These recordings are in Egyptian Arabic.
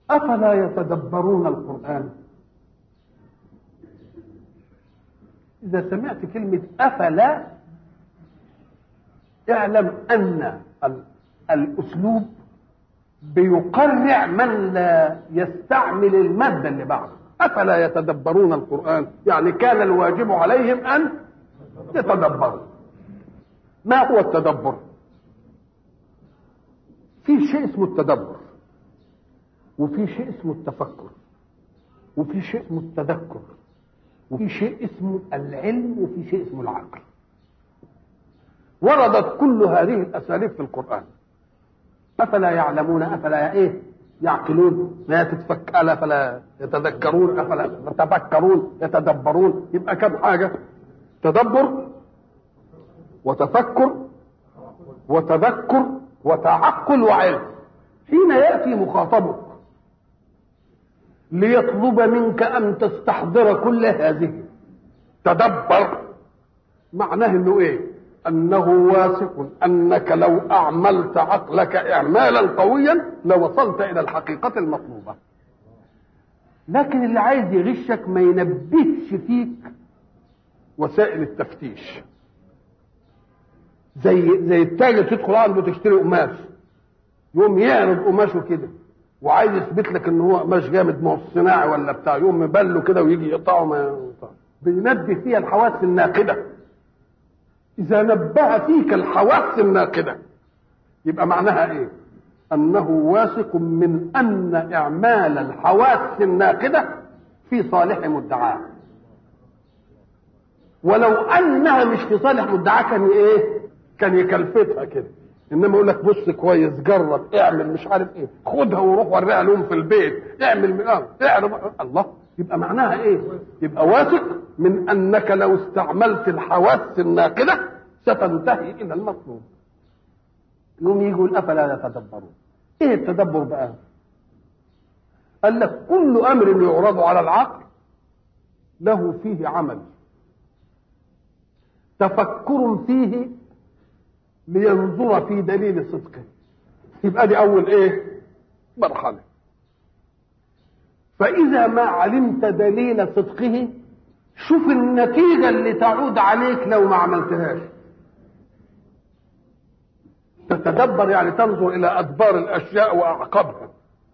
أفلا يتدبرون القرآن إذا سمعت كلمة أفلا اعلم أن الأسلوب بيقرع من لا يستعمل المادة اللي بعده أفلا يتدبرون القرآن يعني كان الواجب عليهم أن يتدبروا ما هو التدبر في شيء اسمه التدبر وفي شيء اسمه التفكر وفي شيء اسمه التذكر وفي شيء اسمه العلم وفي شيء اسمه العقل وردت كل هذه الاساليب في القران افلا يعلمون افلا ايه يعقلون لا تتفك الا فلا يتذكرون افلا يتفكرون يتدبرون يبقى كم حاجه تدبر وتفكر وتذكر وتعقل وعلم حين ياتي مخاطبك ليطلب منك ان تستحضر كل هذه تدبر معناه انه ايه انه واثق انك لو اعملت عقلك اعمالا قويا لوصلت الى الحقيقه المطلوبه لكن اللي عايز يغشك ما ينبهش فيك وسائل التفتيش زي زي التاجر تدخل عنده تشتري قماش يقوم يعرض قماشه كده وعايز يثبت لك ان هو قماش جامد ما هو صناعي ولا بتاع يقوم مبله كده ويجي يقطعه ما يقطعه بينبه فيها الحواس الناقده اذا نبه فيك الحواس الناقده يبقى معناها ايه انه واثق من ان اعمال الحواس الناقده في صالح مدعاه ولو انها مش في صالح مدعاه كان ايه كان يكلفتها كده انما يقول لك بص كويس جرب اعمل مش عارف ايه خدها وروح وريها لهم في البيت اعمل من اه اعرف الله يبقى معناها ايه يبقى واثق من انك لو استعملت الحواس الناقده ستنتهي الى المطلوب يوم يقول افلا يتدبرون ايه التدبر بقى قال لك كل امر يعرض على العقل له فيه عمل تفكر فيه لينظر في دليل صدقه يبقى دي اول ايه مرحله فاذا ما علمت دليل صدقه شوف النتيجه اللي تعود عليك لو ما عملتهاش تتدبر يعني تنظر الى ادبار الاشياء واعقابها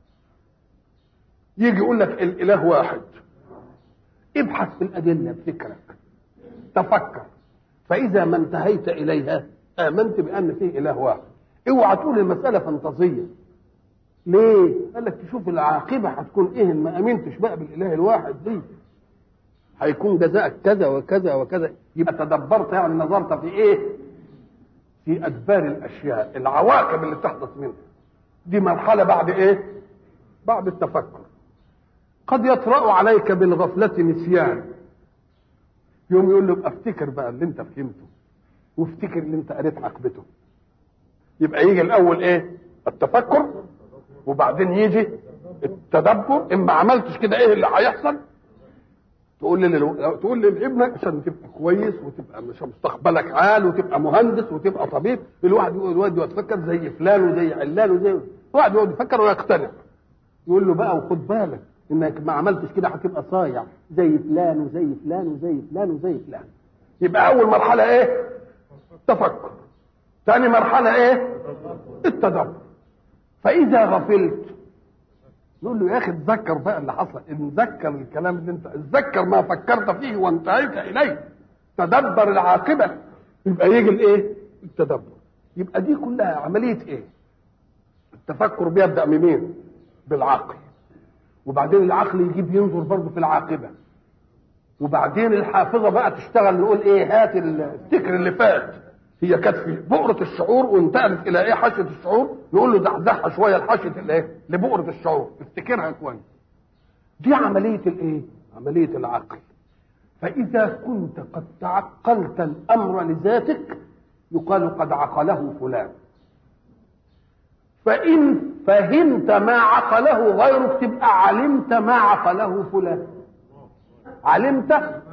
يجي يقول لك الاله واحد ابحث في الادله بفكرك تفكر فاذا ما انتهيت اليها امنت بان فيه اله واحد اوعى تقول المساله فانتازيه ليه قال لك تشوف العاقبه هتكون ايه ما امنتش بقى بالاله الواحد دي هيكون جزاءك كذا وكذا وكذا يبقى تدبرت يعني نظرت في ايه في ادبار الاشياء العواقب اللي تحدث منها دي مرحله بعد ايه بعد التفكر قد يطرا عليك بالغفله نسيان يوم يقول له افتكر بقى اللي انت فهمته وافتكر اللي انت قريت عقبته يبقى يجي الاول ايه التفكر وبعدين يجي التدبر ان ما عملتش كده ايه اللي هيحصل تقول لي تقول لابنك عشان تبقى كويس وتبقى مش مستقبلك عال وتبقى مهندس وتبقى طبيب الواحد الواحد يتفكر زي فلان وزي علان وزي الواحد يقعد يفكر ويقتنع يقول له بقى وخد بالك انك ما عملتش كده هتبقى صايع زي فلان وزي فلان وزي فلان وزي فلان يبقى اول مرحله ايه تفكر ثاني مرحله ايه التدبر فاذا غفلت نقول له يا اخي اتذكر بقى اللي حصل اتذكر الكلام اللي انت اتذكر ما فكرت فيه وانتهيت اليه تدبر العاقبه يبقى يجي الايه التدبر يبقى دي كلها عمليه ايه التفكر بيبدا منين بالعقل وبعدين العقل يجيب ينظر برضه في العاقبه وبعدين الحافظه بقى تشتغل نقول ايه هات الفكر اللي فات هي كانت في بؤرة الشعور وانتقلت إلى إيه حاشية الشعور نقول له دحدحها شوية لحاشية الإيه؟ لبؤرة الشعور افتكرها كويس دي عملية الإيه؟ عملية العقل فإذا كنت قد تعقلت الأمر لذاتك يقال قد عقله فلان فإن فهمت ما عقله غيرك تبقى علمت ما عقله فلان علمت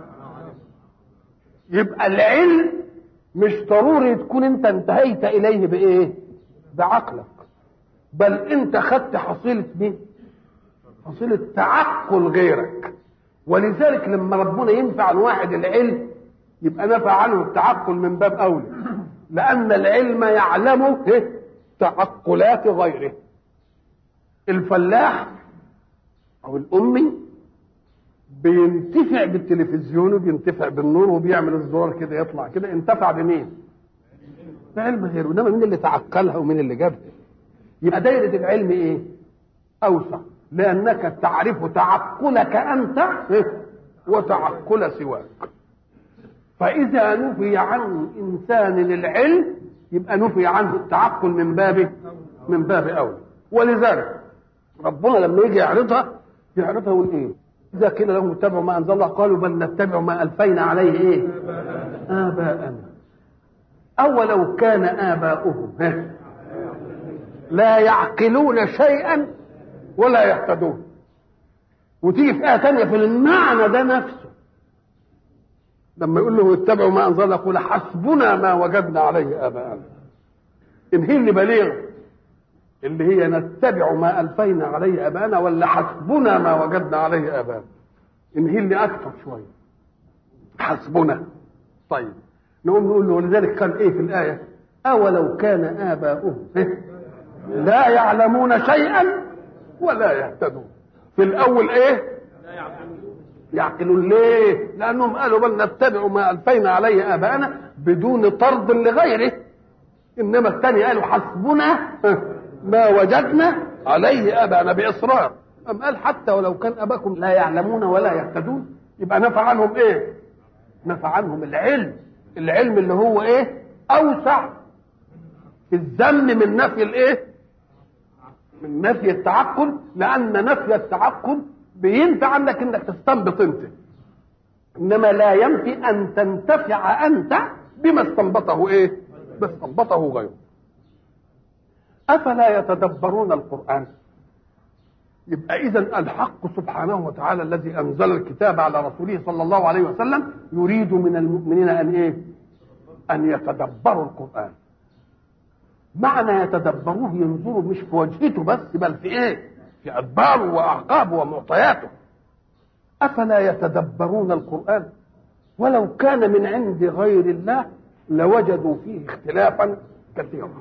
يبقى العلم مش ضروري تكون انت انتهيت اليه بايه بعقلك بل انت خدت حصيلة مين فصيلة تعقل غيرك ولذلك لما ربنا ينفع عن واحد العلم يبقى نفع عنه التعقل من باب أولى لأن العلم يعلم تعقلات غيره الفلاح أو الأمي بينتفع بالتلفزيون وبينتفع بالنور وبيعمل الزرار كده يطلع كده انتفع بمين؟ بعلم غيره انما مين اللي تعقلها ومين اللي جابها؟ يبقى دايرة العلم ايه؟ أوسع لأنك تعرف تعقلك أنت وتعقل سواك فإذا نفي عن إنسان للعلم يبقى نفي عنه التعقل من باب من باب أولى ولذلك ربنا لما يجي يعرضها يعرضها يقول إيه؟ إذا قيل لهم اتبعوا ما أنزل الله قالوا بل نتبع ما ألفينا عليه إيه؟ آباءنا أولو كان آباؤهم لا يعقلون شيئا ولا يهتدون وتيجي في آية ثانية في المعنى ده نفسه لما يقول له اتبعوا ما أنزل يقول حسبنا ما وجدنا عليه آباءنا إن هي اللي بليغ اللي هي نتبع ما ألفينا عليه آباءنا ولا حسبنا ما وجدنا عليه آباءنا إن هي اللي أكثر شوية حسبنا طيب نقوم نقول له ولذلك قال إيه في الآية أولو كان آباؤهم لا يعلمون شيئا ولا يهتدون في الاول ايه يعقلون ليه لانهم قالوا بل نتبع ما الفينا عليه اباءنا بدون طرد لغيره انما الثاني قالوا حسبنا ما وجدنا عليه اباءنا باصرار ام قال حتى ولو كان اباكم لا يعلمون ولا يهتدون يبقى نفع عنهم ايه نفع عنهم العلم العلم اللي هو ايه اوسع في الذم من نفي الايه من نفي التعقل لان نفي التعقل بينفع عنك انك تستنبط انت انما لا ينفي ان تنتفع انت بما استنبطه ايه بما استنبطه غيره افلا يتدبرون القران يبقى اذا الحق سبحانه وتعالى الذي انزل الكتاب على رسوله صلى الله عليه وسلم يريد من المؤمنين ان ايه ان يتدبروا القران معنى يتدبروه ينظروا مش في وجهته بس بل في ايه في ادباره واعقابه ومعطياته افلا يتدبرون القران ولو كان من عند غير الله لوجدوا فيه اختلافا كثيرا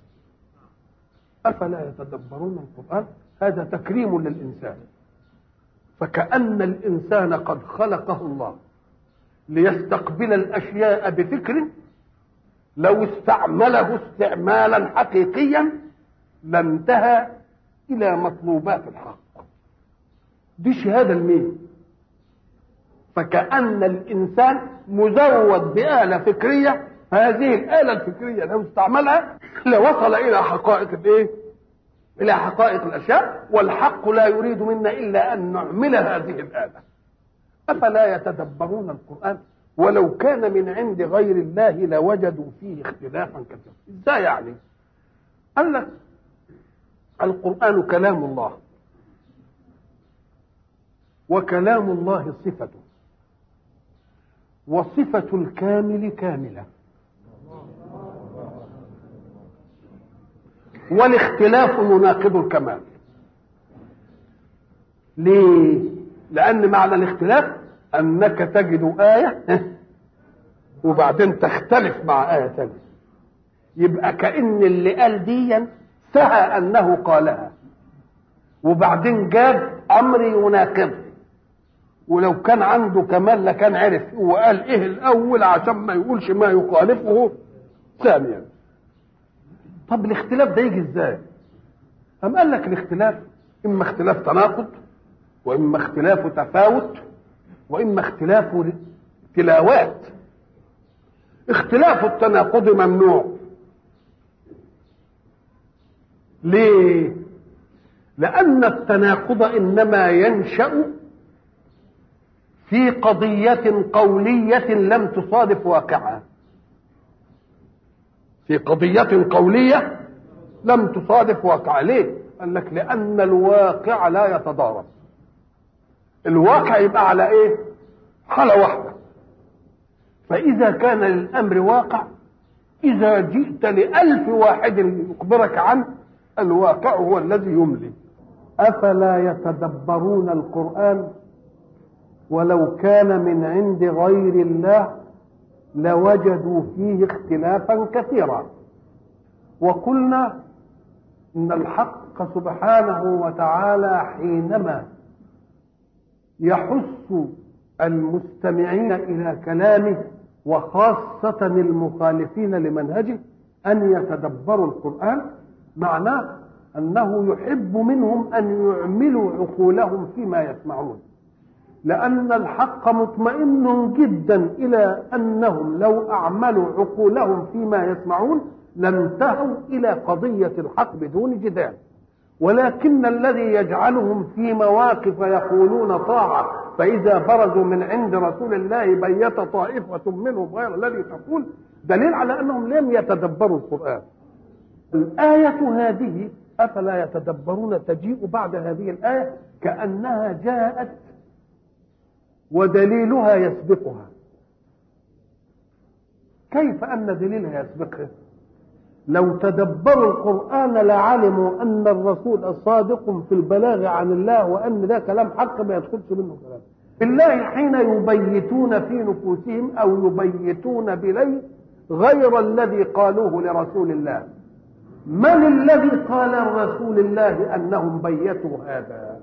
افلا يتدبرون القران هذا تكريم للانسان فكأن الإنسان قد خلقه الله ليستقبل الأشياء بفكر لو استعمله استعمالا حقيقيا لانتهى الى مطلوبات الحق دي شهاده لمين فكأن الإنسان مزود بآلة فكرية هذه الآلة الفكرية لو استعملها لوصل إلى حقائق الإيه؟ إلى حقائق الأشياء والحق لا يريد منا إلا أن نعمل هذه الآلة أفلا يتدبرون القرآن ولو كان من عند غير الله لوجدوا فيه اختلافا كثيرا ازاي يعني قال لك القرآن كلام الله وكلام الله صفته وصفة الكامل كاملة والاختلاف يناقض الكمال ليه لأن معنى الاختلاف انك تجد ايه وبعدين تختلف مع ايه ثانيه يبقى كان اللي قال ديا سهى انه قالها وبعدين جاب امر يناقض ولو كان عنده كمال لكان عرف هو قال ايه الاول عشان ما يقولش ما يخالفه ثانيا طب الاختلاف ده يجي ازاي أم قال لك الاختلاف اما اختلاف تناقض واما اختلاف تفاوت واما اختلاف تلاوات اختلاف التناقض ممنوع ليه لان التناقض انما ينشا في قضيه قوليه لم تصادف واقعها في قضيه قوليه لم تصادف واقعها ليه قال لك لان الواقع لا يتضارب الواقع يبقى على ايه حالة واحدة فإذا كان للأمر واقع إذا جئت لألف واحد يخبرك عنه الواقع هو الذي يملي أفلا يتدبرون القرآن ولو كان من عند غير الله لوجدوا فيه اختلافا كثيرا وقلنا ان الحق سبحانه وتعالى حينما يحث المستمعين الى كلامه وخاصه المخالفين لمنهجه ان يتدبروا القران معناه انه يحب منهم ان يعملوا عقولهم فيما يسمعون لأن الحق مطمئن جدا إلى أنهم لو أعملوا عقولهم فيما يسمعون لانتهوا إلى قضية الحق بدون جدال ولكن الذي يجعلهم في مواقف يقولون طاعة فإذا برزوا من عند رسول الله بيت طائفة منهم غير الذي تقول دليل على أنهم لم يتدبروا القرآن الآية هذه أفلا يتدبرون تجيء بعد هذه الآية كأنها جاءت ودليلها يسبقها كيف أن دليلها يسبقها لو تدبروا القرآن لعلموا أن الرسول صادق في البلاغ عن الله وأن ده كلام حق ما يدخلش منه كلام بالله حين يبيتون في نفوسهم أو يبيتون بليل غير الذي قالوه لرسول الله من الذي قال لرسول الله أنهم بيتوا هذا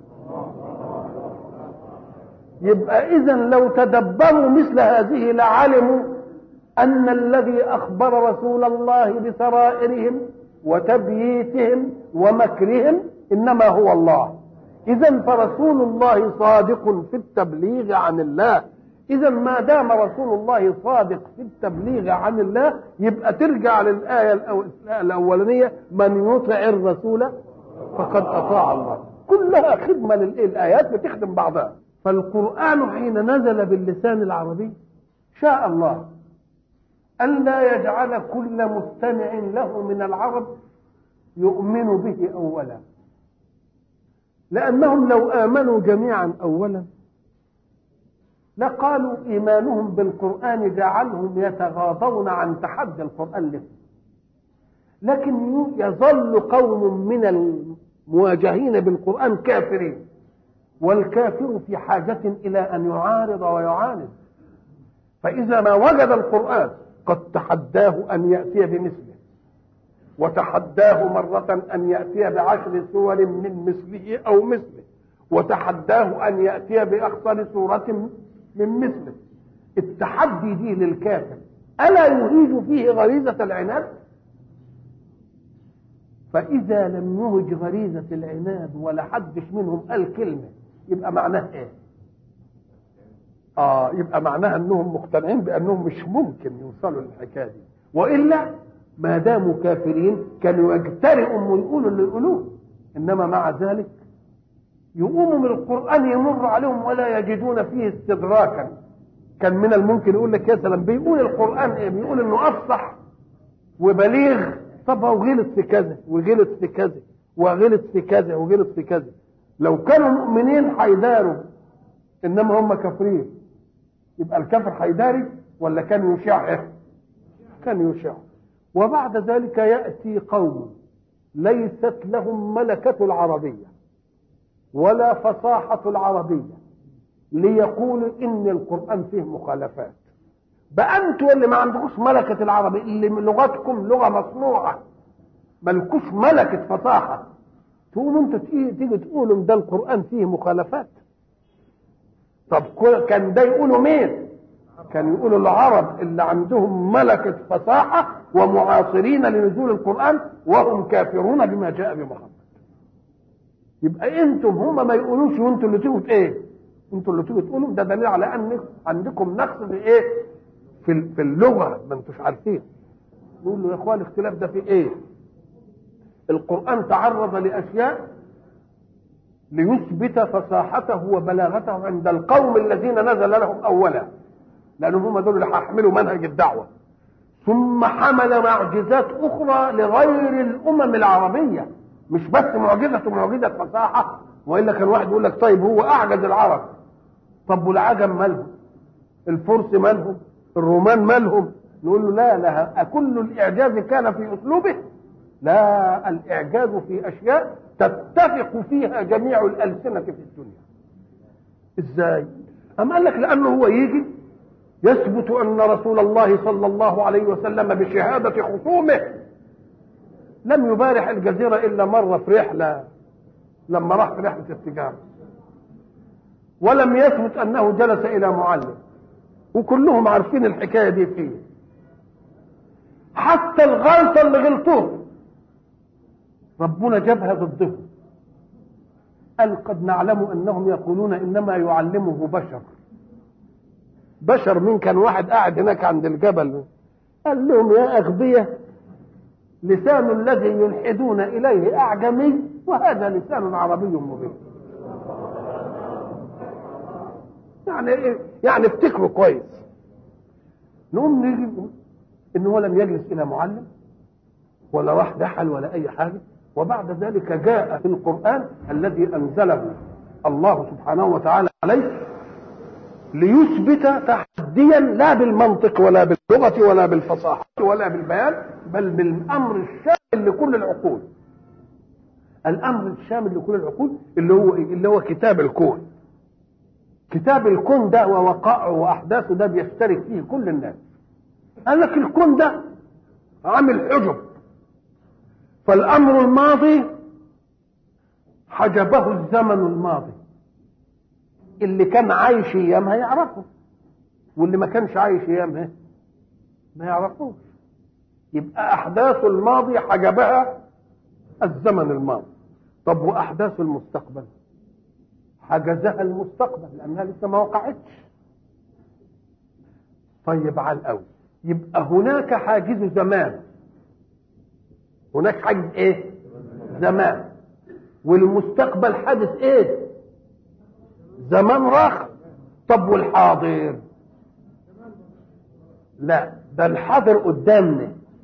يبقى اذا لو تدبروا مثل هذه لعلموا ان الذي اخبر رسول الله بسرائرهم وتبييتهم ومكرهم انما هو الله اذا فرسول الله صادق في التبليغ عن الله اذا ما دام رسول الله صادق في التبليغ عن الله يبقى ترجع للايه الاولانيه من يطع الرسول فقد اطاع الله كلها خدمه للايات بتخدم بعضها فالقرآن حين نزل باللسان العربي شاء الله ألا يجعل كل مستمع له من العرب يؤمن به أولا لأنهم لو آمنوا جميعا أولا لقالوا إيمانهم بالقرآن جعلهم يتغاضون عن تحدي القرآن له لكن يظل قوم من المواجهين بالقرآن كافرين والكافر في حاجة إلى أن يعارض ويعاند فإذا ما وجد القرآن قد تحداه أن يأتي بمثله وتحداه مرة أن يأتي بعشر سور من مثله أو مثله وتحداه أن يأتي بأخطر سورة من مثله التحدي دي للكافر ألا يهيج فيه غريزة العناد فإذا لم يهج غريزة العناد ولا حدش منهم قال كلمة يبقى معناه ايه اه يبقى معناها انهم مقتنعين بانهم مش ممكن يوصلوا للحكايه دي والا ما داموا كافرين كانوا يجترئوا ويقولوا اللي يقولوه انما مع ذلك يقوموا من القران يمر عليهم ولا يجدون فيه استدراكا كان من الممكن يقول لك يا سلام بيقول القران ايه بيقول انه افصح وبليغ طب هو غلط في كذا وغلط في كذا وغلط في كذا وغلط في كذا لو كانوا مؤمنين هيداروا انما هم كافرين يبقى الكافر هيداري ولا كان يشع كان يشع وبعد ذلك ياتي قوم ليست لهم ملكه العربيه ولا فصاحه العربيه ليقولوا ان القران فيه مخالفات بقى انتوا اللي ما عندكوش ملكه العربي اللي لغتكم لغه مصنوعه ملكوش ملكه فصاحه تقوموا انتوا تيجي تقولوا ده القران فيه مخالفات طب كان ده يقولوا مين كان يقولوا العرب اللي عندهم ملكة فصاحة ومعاصرين لنزول القرآن وهم كافرون بما جاء بمحمد يبقى انتم هم ما يقولوش وانتوا اللي تيجوا ايه انتوا اللي تيجوا تقولوا ده دليل على ان عندكم نقص في ايه في في اللغه ما انتوش عارفين نقول له يا اخوان الاختلاف ده في ايه القرآن تعرض لأشياء ليثبت فصاحته وبلاغته عند القوم الذين نزل لهم أولا لأنهم هم دول اللي هيحملوا منهج الدعوة ثم حمل معجزات أخرى لغير الأمم العربية مش بس معجزة معجزة فصاحة وإلا كان واحد يقول لك طيب هو أعجز العرب طب والعجم مالهم الفرس مالهم الرومان مالهم نقول له لا لا كل الإعجاز كان في أسلوبه لا الاعجاز في اشياء تتفق فيها جميع الالسنه في الدنيا ازاي أم قال لك لأنه هو يجي يثبت أن رسول الله صلى الله عليه وسلم بشهادة خصومه لم يبارح الجزيرة إلا مرة في رحلة لما راح في رحلة التجارة ولم يثبت أنه جلس إلى معلم وكلهم عارفين الحكاية دي فيه حتى الغلطة اللي غلطوها ربنا جابها ضدهم قال قد نعلم انهم يقولون انما يعلمه بشر بشر مين كان واحد قاعد هناك عند الجبل قال لهم يا اغبياء لسان الذي يلحدون اليه اعجمي وهذا لسان عربي مبين يعني ايه يعني افتكروا كويس نقوم نيجي ان هو لم يجلس الى معلم ولا راح دحل ولا اي حاجه وبعد ذلك جاء في القرآن الذي أنزله الله سبحانه وتعالى عليه ليثبت تحديا لا بالمنطق ولا باللغة ولا بالفصاحة ولا بالبيان بل بالأمر الشامل لكل العقول الأمر الشامل لكل العقول اللي هو اللي هو كتاب الكون كتاب الكون ده ووقائعه وأحداثه ده بيشترك فيه كل الناس قال لك الكون ده عامل حجب فالامر الماضي حجبه الزمن الماضي اللي كان عايش ايامها يعرفه واللي ما كانش عايش ايامها ما يعرفوش يبقى احداث الماضي حجبها الزمن الماضي طب واحداث المستقبل حجزها المستقبل لانها لسه ما وقعتش طيب على الاول يبقى هناك حاجز زمان هناك حاجز ايه زمان والمستقبل حادث ايه زمان راخ طب والحاضر لا ده الحاضر قدامنا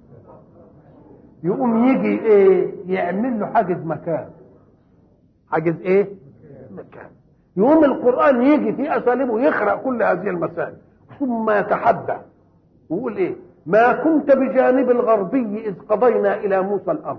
يقوم يجي ايه يعمل له حاجز مكان حاجز ايه مكان يقوم القرآن يجي في أساليبه يخرق كل هذه المسائل ثم يتحدى ويقول ايه ما كنت بجانب الغربي إذ قضينا إلى موسى الأمر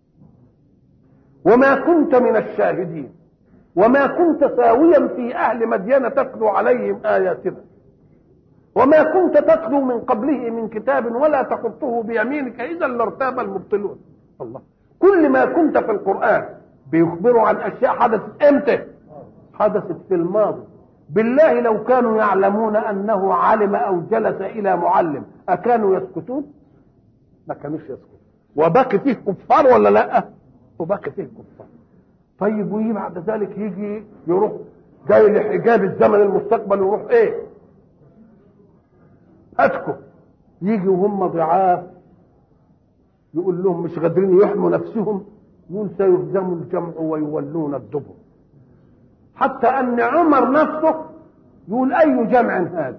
وما كنت من الشاهدين وما كنت ساويا في أهل مدين تتلو عليهم آياتنا وما كنت تتلو من قبله من كتاب ولا تخطه بيمينك إذا لارتاب المبطلون الله كل ما كنت في القرآن بيخبروا عن أشياء حدثت إمتى حدثت في الماضي بالله لو كانوا يعلمون انه علم او جلس الى معلم اكانوا يسكتون ما كانوش يسكتون وبقي فيه كفار ولا لا وبقي فيه كفار طيب ويجي بعد ذلك يجي يروح جاي لحجاب الزمن المستقبل ويروح ايه هاتكم يجي وهم ضعاف يقول لهم مش قادرين يحموا نفسهم يقول سيهزم الجمع ويولون الدبر حتى ان عمر نفسه يقول اي جمع هذا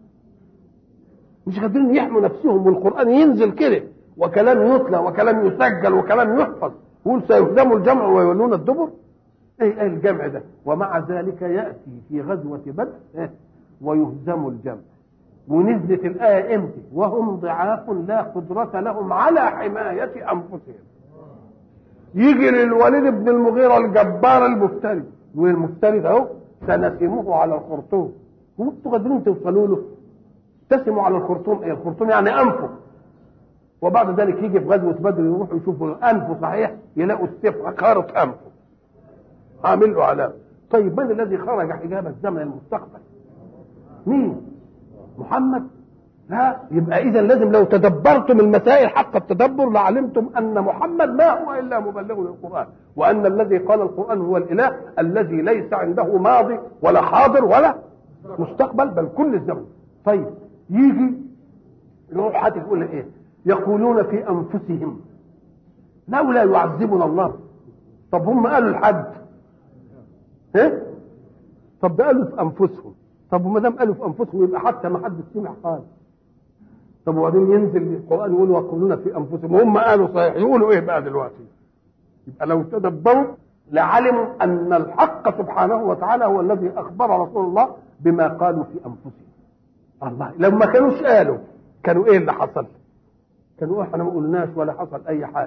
مش قادرين يحموا نفسهم والقران ينزل كده وكلام يتلى وكلام يسجل وكلام يحفظ يقول سيهزم الجمع ويولون الدبر ايه ايه الجمع ده ومع ذلك ياتي في غزوه بدر إيه؟ ويهزم الجمع ونزلت الايه امتى وهم ضعاف لا قدره لهم على حمايه انفسهم يجي للوليد بن المغيره الجبار المفتري والمفتري اهو سنسمه على الخرطوم هو انتوا قادرين توصلوا له تسموا على الخرطوم ايه الخرطوم يعني انفه وبعد ذلك يجي في غزوه بدر يروحوا يشوفوا انفه صحيح يلاقوا السيف خارط انفه عامل له علامه طيب من الذي خرج حجاب الزمن المستقبل مين محمد لا يبقى اذا لازم لو تدبرتم المسائل حق التدبر لعلمتم ان محمد ما هو الا مبلغ للقران وان الذي قال القران هو الاله الذي ليس عنده ماضي ولا حاضر ولا مستقبل بل كل الزمن طيب يجي يروح حد يقول ايه يقولون في انفسهم لولا يعذبنا الله طب هم قالوا لحد ايه طب ده قالوا في انفسهم طب وما دام قالوا في انفسهم يبقى حتى ما حد سمع قال طب وبعدين ينزل القران يقول ويقولون في انفسهم هم قالوا صحيح يقولوا ايه بقى دلوقتي يبقى لو تدبروا لعلموا ان الحق سبحانه وتعالى هو الذي اخبر رسول الله بما قالوا في انفسهم الله لو ما كانوش قالوا كانوا ايه اللي حصل كانوا احنا ما قلناش ولا حصل اي حاجه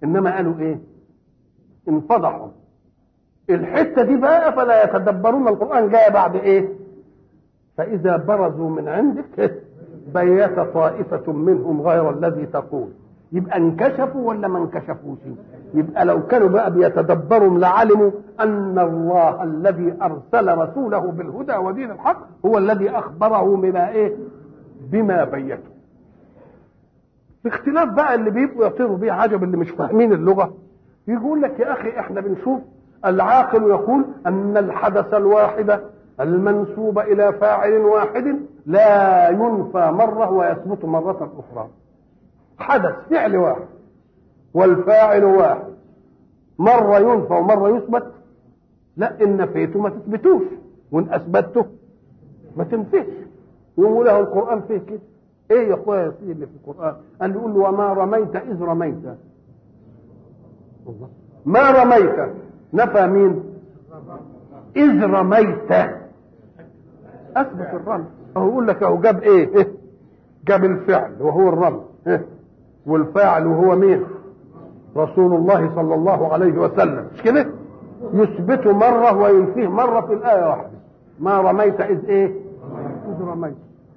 انما قالوا ايه انفضحوا الحته دي بقى فلا يتدبرون القران جايه بعد ايه فاذا برزوا من عندك بيت طائفه منهم غير الذي تقول يبقى انكشفوا ولا ما انكشفوش يبقى لو كانوا بقى بيتدبروا لعلموا ان الله الذي ارسل رسوله بالهدى ودين الحق هو الذي اخبره بما ايه بما بيته باختلاف بقى اللي بيبقوا يطيروا بيه عجب اللي مش فاهمين اللغه يقول لك يا اخي احنا بنشوف العاقل يقول ان الحدث الواحد المنسوب الى فاعل واحد لا ينفى مره ويثبت مره اخرى حدث فعل واحد والفاعل واحد مرة ينفى ومرة يثبت لا إن نفيته ما تثبتوش وإن أثبته ما تنفيش يقول له القرآن فيه كده إيه يا أخويا يا سيدي اللي في القرآن قال يقول له وما رميت إذ رميت الله ما رميت نفى مين إذ رميت أثبت الرمي أهو يقول لك أهو جاب إيه جاب الفعل وهو الرمي والفاعل وهو مين رسول الله صلى الله عليه وسلم مش كده يثبت مرة وينفيه مرة في الآية واحدة ما رميت إذ إيه إذ رميت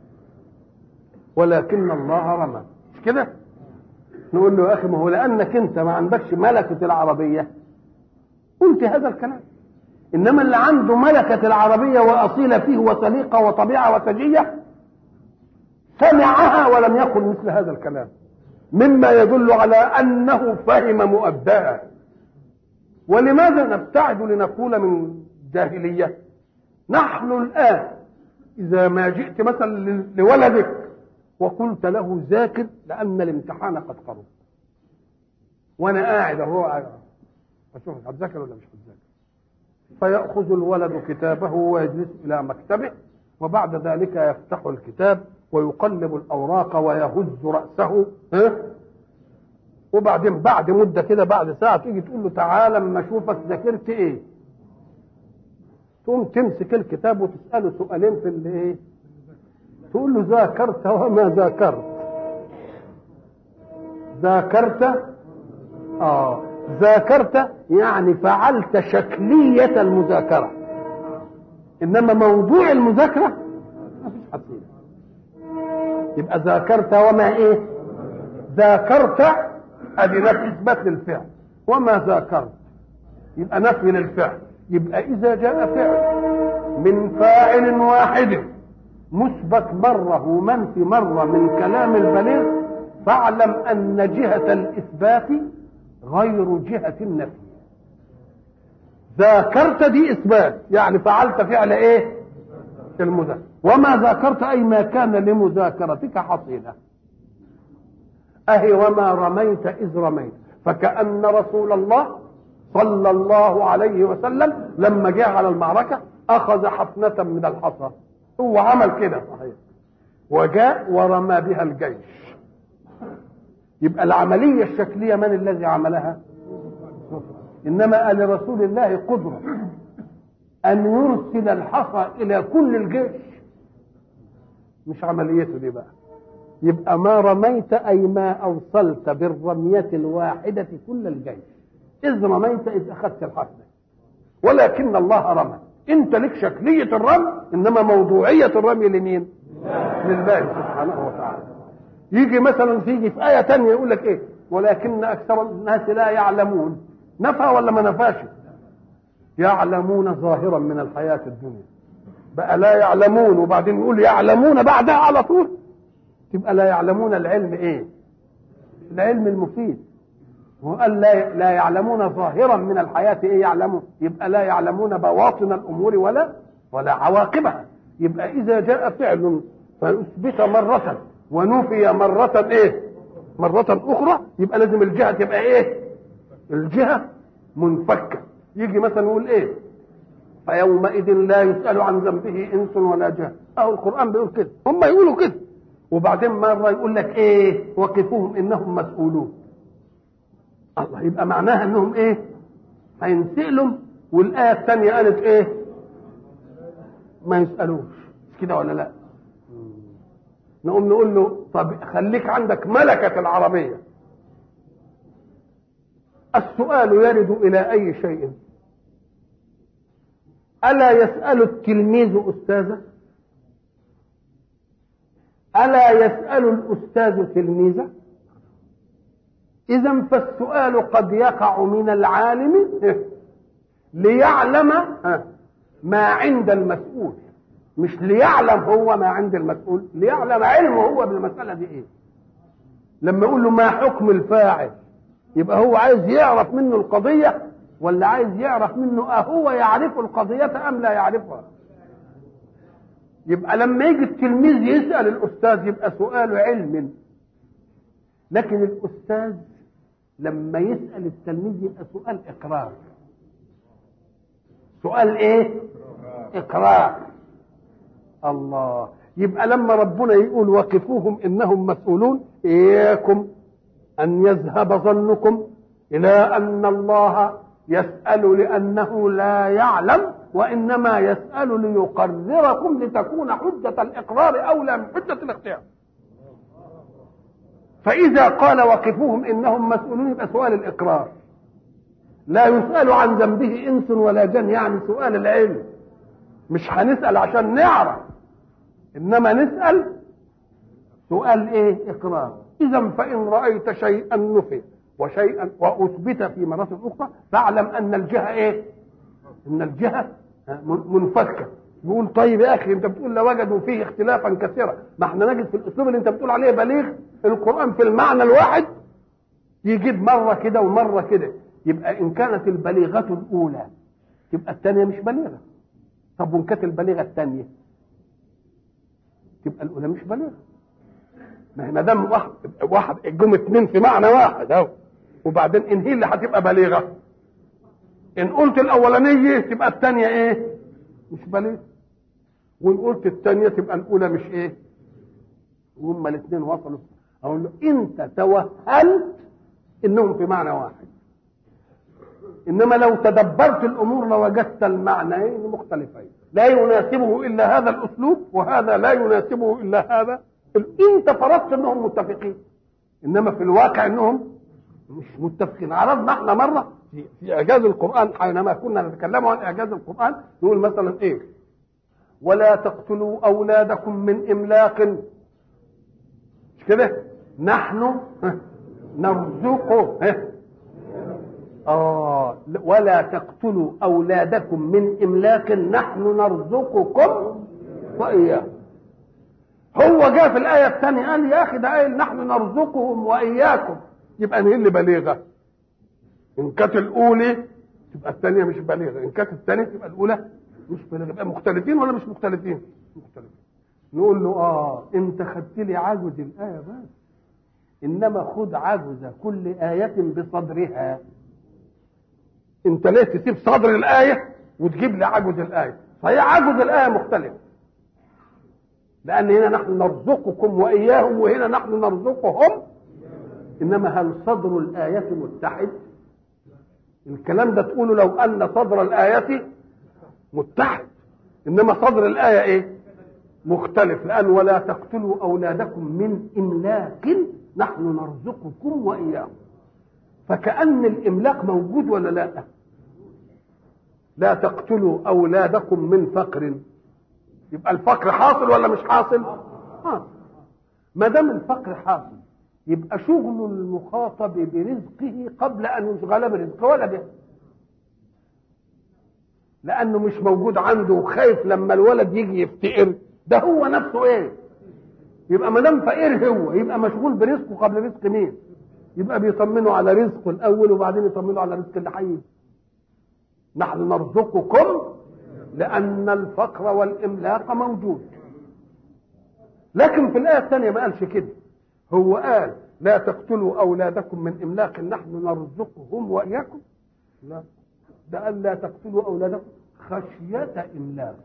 ولكن الله رمى مش كده نقول له يا أخي ما هو لأنك أنت ما عندكش ملكة العربية قلت هذا الكلام إنما اللي عنده ملكة العربية وأصيل فيه وسليقة وطبيعة وسجية سمعها ولم يقل مثل هذا الكلام مما يدل على انه فهم مؤداها ولماذا نبتعد لنقول من جاهليه نحن الان اذا ما جئت مثلا لولدك وقلت له ذاكر لان الامتحان قد قرب وانا قاعد اهو اشوف هتذاكر ولا مش هتذاكر فياخذ الولد كتابه ويجلس الى مكتبه وبعد ذلك يفتح الكتاب ويقلب الاوراق ويهز راسه ها وبعدين بعد مده كده بعد ساعه تيجي تقول له تعالى اما اشوفك ذاكرت ايه تقوم تمسك الكتاب وتساله سؤالين في اللي ايه تقول له ذاكرت وما ذاكرت ذاكرت اه ذاكرت يعني فعلت شكليه المذاكره انما موضوع المذاكره ما فيش حصيله يبقى ذاكرت وما ايه ذاكرت ادي نفي اثبات للفعل وما ذاكرت يبقى نفي للفعل يبقى اذا جاء فعل من فاعل واحد مثبت مره ومنفي مره من كلام البليغ فاعلم ان جهه الاثبات غير جهه النفي ذاكرت دي اثبات يعني فعلت فعل ايه المذاكره وما ذاكرت اي ما كان لمذاكرتك حصيله اهي وما رميت اذ رميت فكان رسول الله صلى الله عليه وسلم لما جاء على المعركه اخذ حفنه من الحصى هو عمل كده صحيح وجاء ورمى بها الجيش يبقى العمليه الشكليه من الذي عملها انما قال لرسول الله قدره ان يرسل الحصى الى كل الجيش مش عمليته دي بقى يبقى ما رميت اي ما اوصلت بالرميه الواحده كل الجيش اذ رميت اذ اخذت الحصى ولكن الله رمى انت لك شكليه الرمي انما موضوعيه الرمي لمين لله سبحانه وتعالى يجي مثلا تيجي في ايه تانية يقول لك ايه ولكن اكثر الناس لا يعلمون نفى ولا ما نفاش يعلمون ظاهرا من الحياة الدنيا بقى لا يعلمون وبعدين يقول يعلمون بعدها على طول تبقى لا يعلمون العلم ايه العلم المفيد وقال لا لا يعلمون ظاهرا من الحياة ايه يعلمون يبقى لا يعلمون بواطن الامور ولا ولا عواقبها يبقى اذا جاء فعل فاثبت مرة ونفي مرة ايه مرة اخرى يبقى لازم الجهة تبقى ايه الجهة منفكة يجي مثلا يقول ايه فيومئذ لا يسأل عن ذنبه انس ولا جهل اهو القرآن بيقول كده هم يقولوا كده وبعدين مرة يقول لك ايه وقفوهم انهم مسؤولون الله يبقى معناها انهم ايه هينسألوا والآية الثانية قالت ايه ما يسألوش كده ولا لا نقوم نقول له طب خليك عندك ملكة العربية السؤال يرد إلى أي شيء ألا يسأل التلميذ أستاذه ألا يسأل الأستاذ تلميذه إذا فالسؤال قد يقع من العالم ليعلم ما عند المسؤول مش ليعلم هو ما عند المسؤول ليعلم علمه هو بالمسألة دي إيه لما يقول له ما حكم الفاعل يبقى هو عايز يعرف منه القضية ولا عايز يعرف منه أهو يعرف القضية أم لا يعرفها يبقى لما يجي التلميذ يسأل الأستاذ يبقى سؤال علم لكن الأستاذ لما يسأل التلميذ يبقى سؤال إقرار سؤال إيه؟ إقرار الله يبقى لما ربنا يقول وقفوهم إنهم مسؤولون إياكم أن يذهب ظنكم إلى أن الله يسأل لأنه لا يعلم وإنما يسأل ليقرركم لتكون حجة الإقرار أولى من حجة الاختيار فإذا قال وقفوهم إنهم مسؤولون يبقى سؤال الإقرار لا يسأل عن ذنبه إنس ولا جن يعني سؤال العلم مش هنسأل عشان نعرف إنما نسأل سؤال إيه إقرار إذا فإن رأيت شيئا نفي وشيئا وأثبت في مراتب أخرى فاعلم أن الجهة إيه؟ أن الجهة منفكة يقول طيب يا أخي أنت بتقول لوجدوا فيه اختلافا كثيرا ما احنا نجد في الأسلوب اللي أنت بتقول عليه بليغ القرآن في المعنى الواحد يجيب مرة كده ومرة كده يبقى إن كانت البليغة الأولى تبقى الثانية مش بليغة طب وإن كانت البليغة الثانية تبقى الأولى مش بليغة ما هي ما دام واحد واحد جم اثنين في معنى واحد اهو وبعدين ان هي اللي هتبقى بليغه ان قلت الاولانيه تبقى الثانيه ايه مش بليغه وان قلت الثانيه تبقى الاولى مش ايه وهما الاثنين وصلوا اقول له انت توهلت انهم في معنى واحد انما لو تدبرت الامور لوجدت المعنيين مختلفين لا يناسبه الا هذا الاسلوب وهذا لا يناسبه الا هذا انت فرضت انهم متفقين انما في الواقع انهم مش متفقين عرضنا احنا مره في, في اعجاز القران حينما كنا نتكلم عن اعجاز القران نقول مثلا ايه ولا تقتلوا اولادكم من املاق مش كده نحن نرزقه اه ولا تقتلوا اولادكم من املاق نحن نرزقكم واياكم هو جاء في الآية الثانية قال يا أخي ده قايل نحن نرزقهم وإياكم يبقى هي اللي بليغة إن كانت الأولى تبقى الثانية مش بليغة إن كانت الثانية تبقى الأولى مش بليغة يبقى مختلفين ولا مش مختلفين؟ مختلفين نقول له آه أنت خدت لي عجز الآية بس إنما خد عجز كل آية بصدرها أنت ليه تسيب صدر الآية وتجيب لي عجز الآية فهي عجز الآية مختلف لأن هنا نحن نرزقكم وإياهم وهنا نحن نرزقهم إنما هل صدر الآية متحد؟ الكلام ده تقوله لو أن صدر الآية متحد إنما صدر الآية إيه؟ مختلف لأن ولا تقتلوا أولادكم من إملاق نحن نرزقكم وإياهم فكأن الإملاق موجود ولا لا؟ لا تقتلوا أولادكم من فقر يبقى الفقر حاصل ولا مش حاصل؟ حاصل ما دام الفقر حاصل يبقى شغل المخاطب برزقه قبل ان يشغل برزقه ولا به لانه مش موجود عنده وخايف لما الولد يجي يفتقر ده هو نفسه ايه يبقى ما دام فقير هو يبقى مشغول برزقه قبل رزق مين يبقى بيطمنوا على رزقه الاول وبعدين يطمنوا على رزق اللي هيجي نحن نرزقكم لأن الفقر والإملاق موجود لكن في الآية الثانية ما قالش كده هو قال لا تقتلوا أولادكم من إملاق نحن نرزقهم وإياكم لا ده قال لا تقتلوا أولادكم خشية إملاق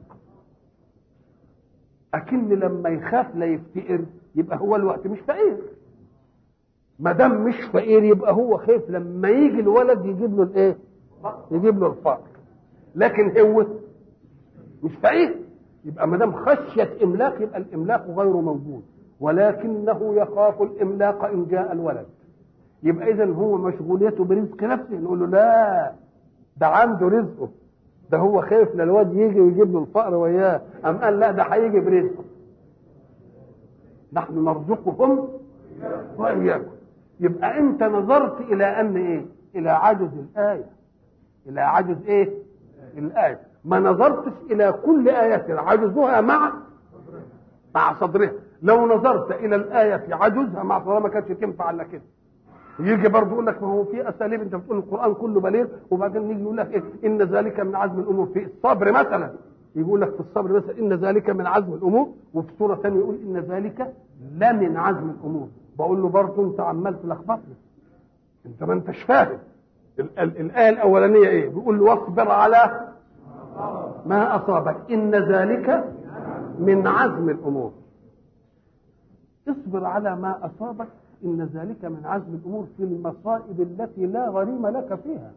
أكن لما يخاف لا يفتقر يبقى هو الوقت مش فقير ما دام مش فقير يبقى هو خايف لما يجي الولد يجيب له الايه؟ يجيب له الفقر لكن هو مش فقير يبقى ما دام خشيه املاق يبقى الاملاق غير موجود ولكنه يخاف الاملاق ان جاء الولد يبقى اذا هو مشغوليته برزق نفسه نقول له لا ده عنده رزقه ده هو خايف للواد يجي ويجيب له الفقر وياه أم قال لا ده هيجي برزقه نحن نرزقكم وإياكم يبقى أنت نظرت إلى أن إيه؟ إلى عجز الآية إلى عجز إيه؟ الآية ما نظرتش إلى كل آية عجزها مع مع صدرها لو نظرت إلى الآية عجزها مع صدرها ما كانتش تنفع إلا كده يجي برضه يقول لك ما هو في اساليب انت بتقول القران كله بليغ وبعدين يجي يقول لك إيه ان ذلك من عزم الامور في الصبر مثلا يقول لك في الصبر مثلا ان ذلك من عزم الامور وفي سوره ثانيه يقول ان ذلك لا من عزم الامور بقول له برضه انت عمال تلخبطني انت ما انتش فاهم ال- ال- الايه الاولانيه ايه بيقول له واصبر على ما اصابك ان ذلك من عزم الامور اصبر على ما اصابك ان ذلك من عزم الامور في المصائب التي لا غريم لك فيها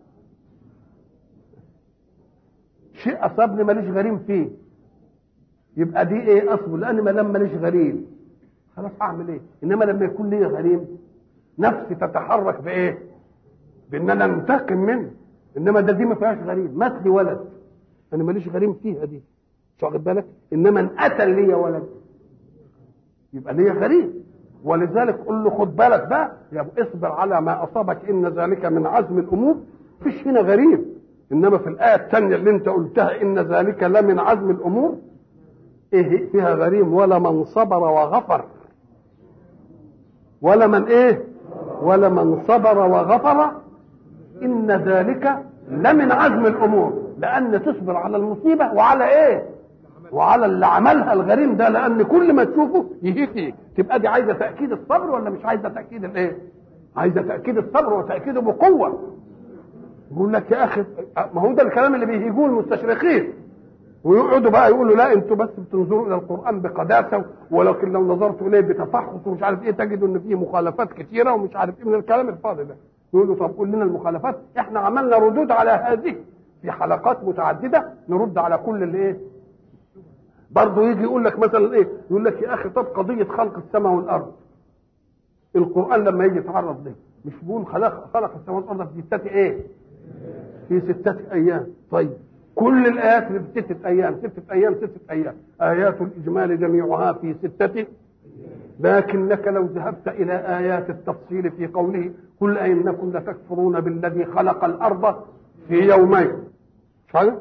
شيء اصابني ماليش غريم فيه يبقى دي ايه اصبر لان ما دام ماليش غريم خلاص اعمل ايه انما لما يكون لي غريم نفسي تتحرك بايه بان انا انتقم منه انما ده دي ما فيهاش غريم مات لي ولد انا ماليش غريم فيها دي مش واخد بالك انما ان قتل لي ولد يبقى ليا غريم ولذلك قل له خد بالك بقى يا ابو اصبر على ما اصابك ان ذلك من عزم الامور فيش هنا غريب انما في الايه الثانيه اللي انت قلتها ان ذلك لمن عزم الامور ايه فيها غريم ولا من صبر وغفر ولا من ايه ولا من صبر وغفر ان ذلك لمن عزم الامور لان تصبر على المصيبه وعلى ايه وعلى اللي عملها الغريم ده لان كل ما تشوفه يهيك فيك تبقى دي عايزه تاكيد الصبر ولا مش عايزه تاكيد الايه عايزه تاكيد الصبر وتاكيده بقوه يقول لك يا اخي ما هو ده الكلام اللي بيهيجوه المستشرقين ويقعدوا بقى يقولوا لا انتوا بس بتنظروا الى القران بقداسه ولكن لو نظرتوا اليه بتفحص ومش عارف ايه تجدوا ان فيه مخالفات كثيره ومش عارف ايه من الكلام الفاضي ده يقولوا طب قول لنا المخالفات احنا عملنا ردود على هذه في حلقات متعدده نرد على كل اللي ايه برضه يجي يقول لك مثلا ايه يقول لك يا اخي طب قضيه خلق السماء والارض القران لما يجي يتعرض ليه مش بيقول خلق خلق السماء والارض في ستة ايه في ستة ايام طيب كل الايات في ستة ايام ستة ايام ستة ايام ايات الاجمال جميعها في ستة لكنك لو ذهبت الى ايات التفصيل في قوله قل انكم لتكفرون بالذي خلق الارض في يومين مش حاجه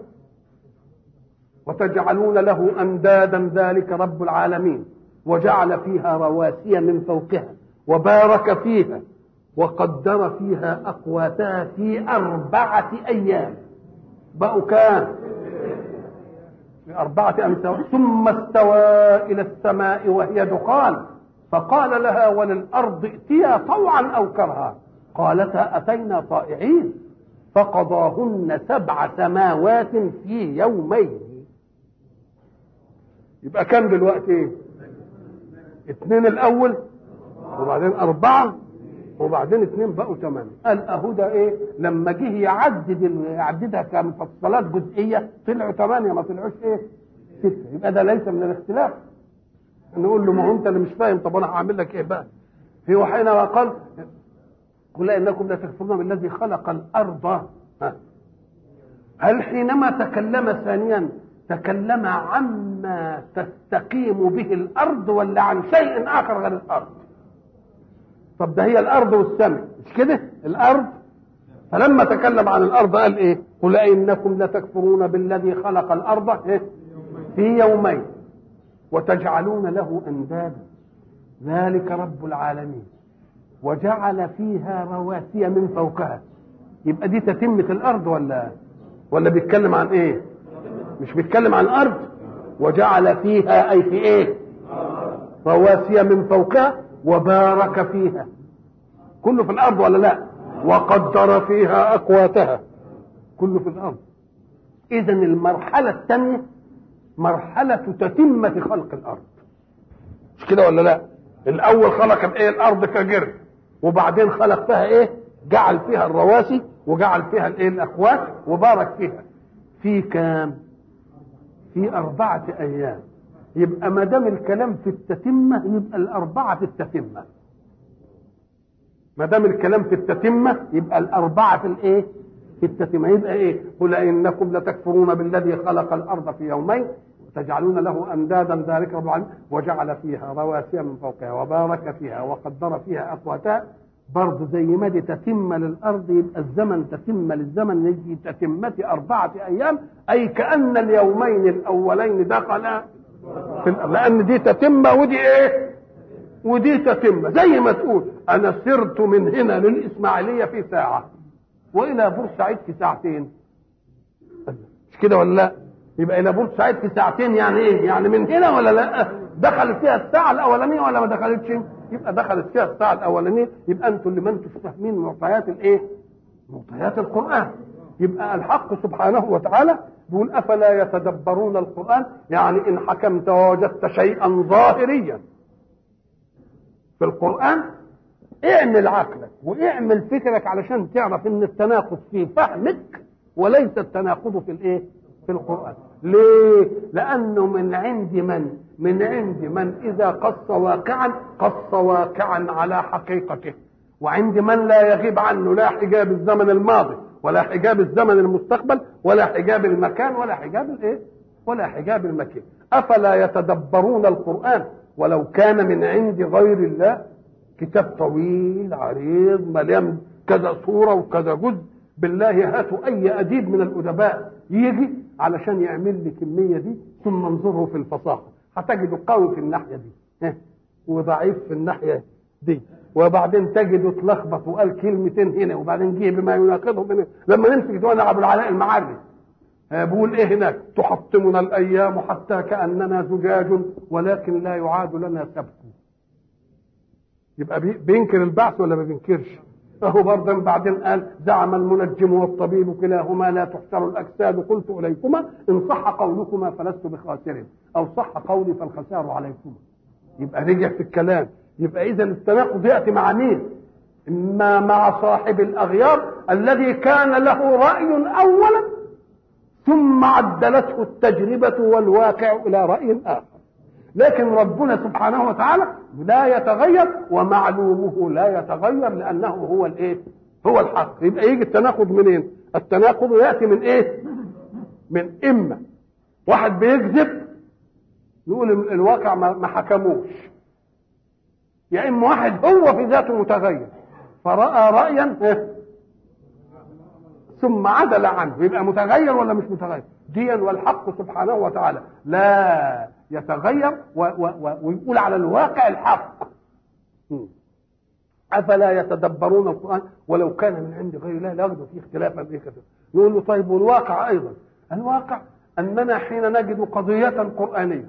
وتجعلون له اندادا ذلك رب العالمين وجعل فيها رواسي من فوقها وبارك فيها وقدر فيها اقواتها في اربعه ايام بقوا كام في أربعة أمثال ثم استوى إلى السماء وهي دخان فقال لها وللأرض ائتيا طوعا أو كرها قالتا أتينا طائعين فقضاهن سبع سماوات في يومين يبقى كم دلوقتي اثنين الاول وبعدين اربعه وبعدين اثنين بقوا ثمانيه قال اهو ده ايه لما جه يعدد ال- يعددها كمفصلات جزئيه طلعوا ثمانيه ما طلعوش ايه سته يبقى ده ليس من الاختلاف نقول له ما هو انت اللي مش فاهم طب انا هعمل لك ايه بقى في حينما قال قل انكم لا تكفرون بالذي خلق الارض ها. هل حينما تكلم ثانيا تكلم عما تستقيم به الارض ولا عن شيء اخر غير الارض طب ده هي الارض والسماء مش كده الارض فلما تكلم عن الارض قال ايه قل انكم لتكفرون بالذي خلق الارض إيه؟ في يومين وتجعلون له اندادا ذلك رب العالمين وجعل فيها رواسي من فوقها يبقى دي تتمة الارض ولا ولا بيتكلم عن ايه مش بيتكلم عن ارض وجعل فيها اي في ايه رواسي من فوقها وبارك فيها كله في الارض ولا لا وقدر فيها اقواتها كله في الارض اذا المرحله الثانيه مرحله تتمه خلق الارض مش كده ولا لا الاول خلق الايه الارض كجر وبعدين خلق فيها ايه جعل فيها الرواسي وجعل فيها الايه الاقوات وبارك فيها في كام في أربعة أيام يبقى ما دام الكلام في التتمة يبقى الأربعة في التتمة ما دام الكلام في التتمه يبقى الاربعه في الايه في التتمه يبقى ايه قل انكم لتكفرون بالذي خلق الارض في يومين وتجعلون له اندادا ذلك رب العالمين وجعل فيها رواسي من فوقها وبارك فيها وقدر فيها اقواتها برضه زي ما دي تتم للارض يبقى الزمن تتم للزمن يجي تتمة أربعة أيام أي كأن اليومين الأولين دخلا في الأرض لأن دي تتمة ودي إيه؟ ودي تتمة زي ما تقول أنا سرت من هنا للإسماعيلية في ساعة وإلى بورسعيد في ساعتين مش كده ولا لا؟ يبقى إلى بورسعيد في ساعتين يعني إيه؟ يعني من هنا ولا لا؟ دخلت فيها الساعة الأولانية ولا ما دخلتش؟ يبقى دخلت فيها الساعة الأولانية يبقى أنتوا اللي ما أنتوا فاهمين معطيات الإيه؟ معطيات القرآن يبقى الحق سبحانه وتعالى بيقول أفلا يتدبرون القرآن يعني إن حكمت ووجدت شيئا ظاهريا في القرآن اعمل عقلك واعمل فكرك علشان تعرف ان التناقض في فهمك وليس التناقض في الايه؟ في القرآن ليه؟ لأنه من عند من؟ من عند من إذا قص واقعا قص واقعا على حقيقته وعند من لا يغيب عنه لا حجاب الزمن الماضي ولا حجاب الزمن المستقبل ولا حجاب المكان ولا حجاب الايه؟ ولا حجاب المكان أفلا يتدبرون القرآن ولو كان من عند غير الله كتاب طويل عريض مليان كذا صورة وكذا جزء بالله هاتوا أي أديب من الأدباء يجي علشان يعمل لي كمية دي ثم انظره في الفصاحة هتجده قوي في الناحية دي وضعيف في الناحية دي وبعدين تجده اتلخبط وقال كلمتين هنا وبعدين جه بما يناقضه هنا لما نمسك ديوان ابو العلاء المعري بيقول ايه هناك تحطمنا الايام حتى كاننا زجاج ولكن لا يعاد لنا سبك يبقى بينكر البعث ولا ما بينكرش فهو برضه بعدين قال زعم المنجم والطبيب كلاهما لا تحشر الاجساد قلت اليكما ان صح قولكما فلست بخاسر او صح قولي فالخسار عليكما يبقى رجع في الكلام يبقى اذا التناقض ياتي مع مين اما مع صاحب الاغيار الذي كان له راي اولا ثم عدلته التجربه والواقع الى راي اخر لكن ربنا سبحانه وتعالى لا يتغير ومعلومه لا يتغير لانه هو الايه هو الحق يبقى يجي التناقض منين التناقض ياتي من ايه من اما واحد بيكذب نقول الواقع ما حكموش يا اما واحد هو في ذاته متغير فراى رايا ثم عدل عنه يبقى متغير ولا مش متغير ديا والحق سبحانه وتعالى لا يتغير و و و ويقول على الواقع الحق افلا يتدبرون القران ولو كان من عند غير الله لوجدوا فيه اختلافا ايه كده نقول له طيب والواقع ايضا الواقع اننا حين نجد قضيه قرانيه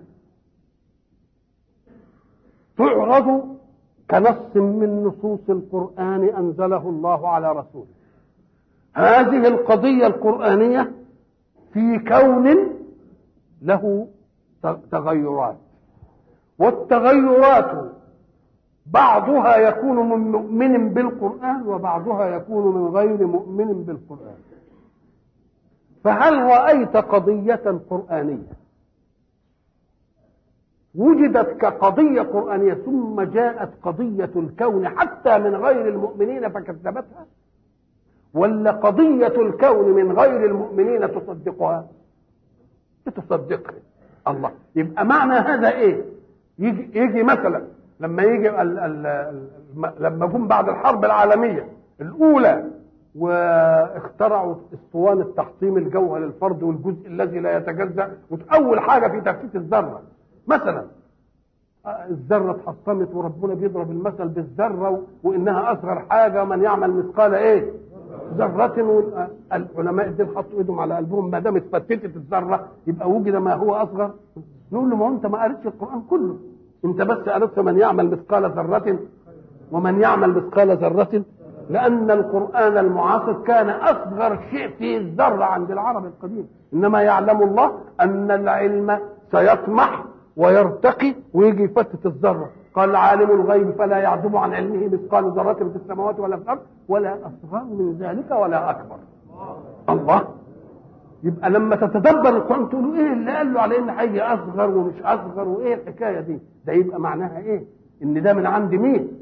تعرض كنص من نصوص القران انزله الله على رسوله هذه القضيه القرانيه في كون له تغيرات والتغيرات بعضها يكون من مؤمن بالقرآن وبعضها يكون من غير مؤمن بالقرآن فهل رأيت قضية قرآنية وجدت كقضية قرآنية ثم جاءت قضية الكون حتى من غير المؤمنين فكذبتها ولا قضية الكون من غير المؤمنين تصدقها بتصدقها الله يبقى معنى هذا ايه يجي, يجي مثلا لما يجي ال ال ال لما جم بعد الحرب العالميه الاولى واخترعوا اسطوانه التحطيم الجوهر للفرد والجزء الذي لا يتجزا واول حاجه في تفتيت الذره مثلا الذرة اتحطمت وربنا بيضرب المثل بالذرة وإنها أصغر حاجة من يعمل مثقال إيه؟ ذرة العلماء الدين حطوا ايدهم على قلبهم ما دام اتفتتت الذرة يبقى وجد ما هو أصغر نقول له ما أنت ما قريتش القرآن كله أنت بس قريت من يعمل مثقال ذرة ومن يعمل مثقال ذرة لأن القرآن المعاصر كان أصغر شيء في الذرة عند العرب القديم إنما يعلم الله أن العلم سيطمح ويرتقي ويجي يفتت الذرة قال عالم الغيب فلا يعزب عن علمه مثقال ذرة في السماوات ولا في الأرض ولا أصغر من ذلك ولا أكبر الله يبقى لما تتدبر القرآن تقول ايه اللي قال له على ان هيجي اصغر ومش اصغر وايه الحكايه دي ده يبقى معناها ايه ان ده من عند مين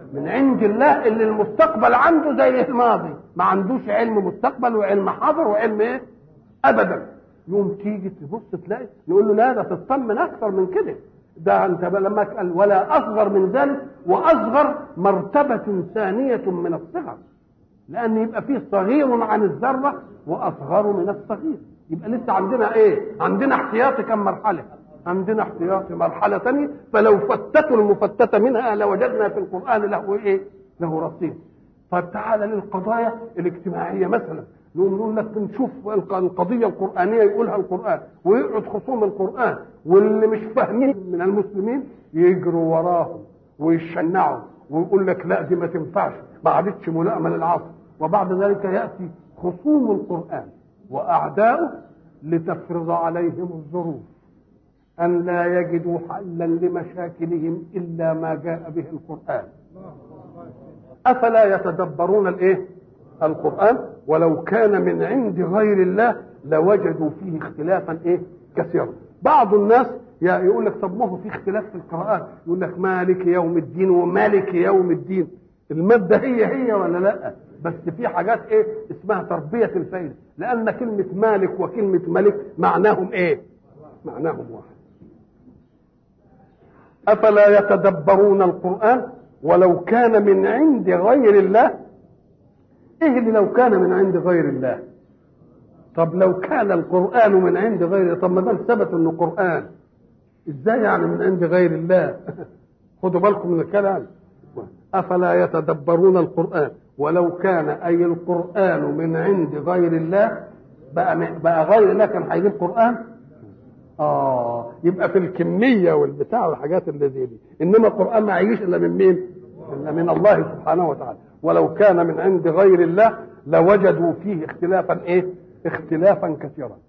من عند الله اللي المستقبل عنده زي الماضي ما عندوش علم مستقبل وعلم حاضر وعلم ايه ابدا يوم تيجي تبص تلاقي نقول له لا ده تطمن اكثر من كده ده انت لما قال ولا اصغر من ذلك واصغر مرتبه ثانيه من الصغر لان يبقى فيه صغير عن الذره واصغر من الصغير يبقى لسه عندنا ايه عندنا احتياطي كم مرحله عندنا احتياطي مرحله ثانيه فلو فتتوا المفتته منها لوجدنا في القران له ايه له رصيد طيب تعالى للقضايا الاجتماعيه مثلا نقول نقول لك بنشوف القضيه القرانيه يقولها القران ويقعد خصوم القران واللي مش فاهمين من المسلمين يجروا وراهم ويشنعوا ويقول لك لا دي ما تنفعش ما عادتش ملائمه للعصر وبعد ذلك ياتي خصوم القران واعداؤه لتفرض عليهم الظروف ان لا يجدوا حلا لمشاكلهم الا ما جاء به القران افلا يتدبرون الايه القران ولو كان من عند غير الله لوجدوا فيه اختلافا ايه كثيرا بعض الناس يقول لك طب ما هو في اختلاف في القراءات يقول لك مالك يوم الدين ومالك يوم الدين الماده هي هي ولا لا بس في حاجات ايه اسمها تربيه الفايده لان كلمه مالك وكلمه ملك معناهم ايه معناهم واحد افلا يتدبرون القران ولو كان من عند غير الله ايه اللي لو كان من عند غير الله طب لو كان القران من عند غير طب ما دام ثبت انه قران ازاي يعني من عند غير الله خدوا بالكم من الكلام افلا يتدبرون القران ولو كان اي القران من عند غير الله بقى بقى غير الله كان هيجيب قران اه يبقى في الكميه والبتاع والحاجات اللي زي دي انما القران ما هيجيش الا من مين الا من الله سبحانه وتعالى ولو كان من عند غير الله لوجدوا فيه اختلافا ايه اختلافا كثيرا